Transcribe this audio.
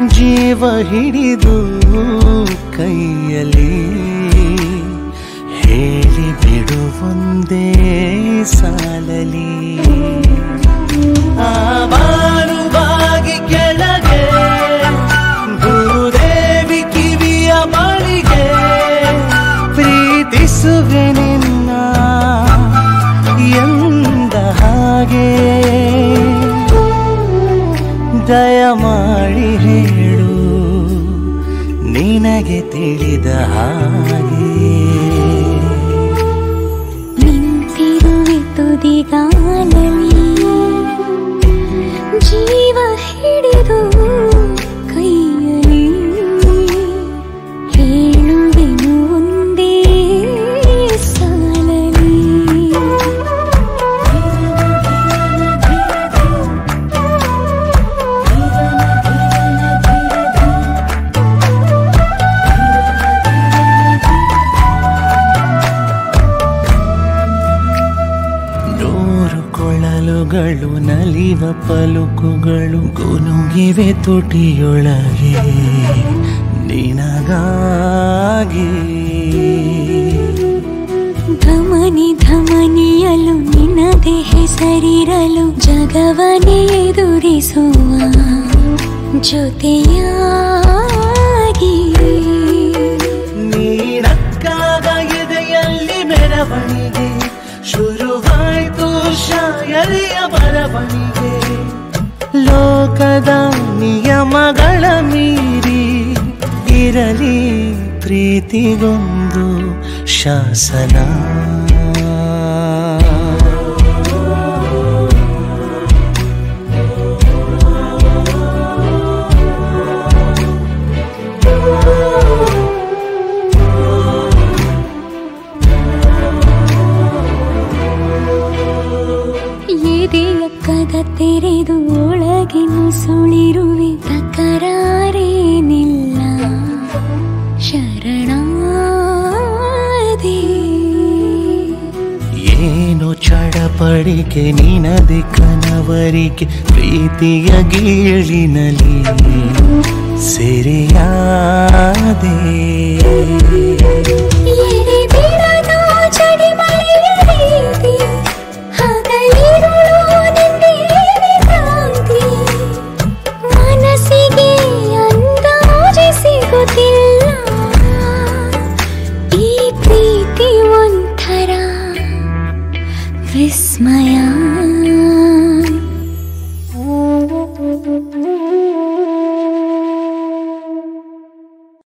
ಜೀವ ಹಿಡಿದು ಕೈಯಲ್ಲಿ ಹೇಳಿ ಬಿಡು ಒಂದೇ ಸಾಲಲಿ ಆ ಬಾನುವಾಗಿ ಕೆಳಗೆ ಭೂದೇವಿ ಕಿವಿಯ ಬಳಿಗೆ ಪ್ರೀತಿಸುವೆ ನಿನ್ನ ಎಂದ ಹಾಗೆ ದಯಮಾಡಿ ಹೇಳು ನಿನಗೆ ತಿಳಿದ ಹಾಗೆ ನಿಂತಿರುವೆ ತುದಿಗಾಲಲಿ ಜೀವ ಹಿಡಿದು ಕೈಯಲ್ಲಿ ಹೇಳುವೆನು ಒಂದೇ ಸಾಲಲಿ ನೂರು ಕೊಳಲುಗಳು ನಲಿವ ಪಲುಕುಗಳು ಗುನುಗಿವೆ ತುಟಿಯೊಳಗೆ ನಿನಗಾಗಿ ಧಮನಿ ಧಮನಿಯಲು ನಿನ್ನದೆ ಹೆಸರಿರಲು ಜಗವನೇ ಎದುರಿಸುವ ಜೊತೆಯಾಗಿ ನೀನಕ್ಕಾಗ ಎದೆಯಲ್ಲಿ ಮೆರವಣಿಗೆ ಶುರುವಾಯ್ತು ಶಾಯರಿಯ ಬರವಣಿಗೆ ಲೋಕದ ನಿಯಮಗಳ ಮೀರಿ ಇರಲಿ ಪ್ರೀತಿಗೊಂದು ಶಾಸನ ಎದೆಯ ಕದ ತೆರೆದು ಒಳಗಿನ ಸುಳಿರುವೆ ತಕರಾರೇನಿಲ್ಲ ಶರಣಾದೆ ಏನು ಚಡಪಡಿಕೆ ನಿನದೆ ಕನವರಿಕೆ ಪ್ರೀತಿಯ ಗೀಳಿನಲಿ ಸೆರೆಯಾದೆ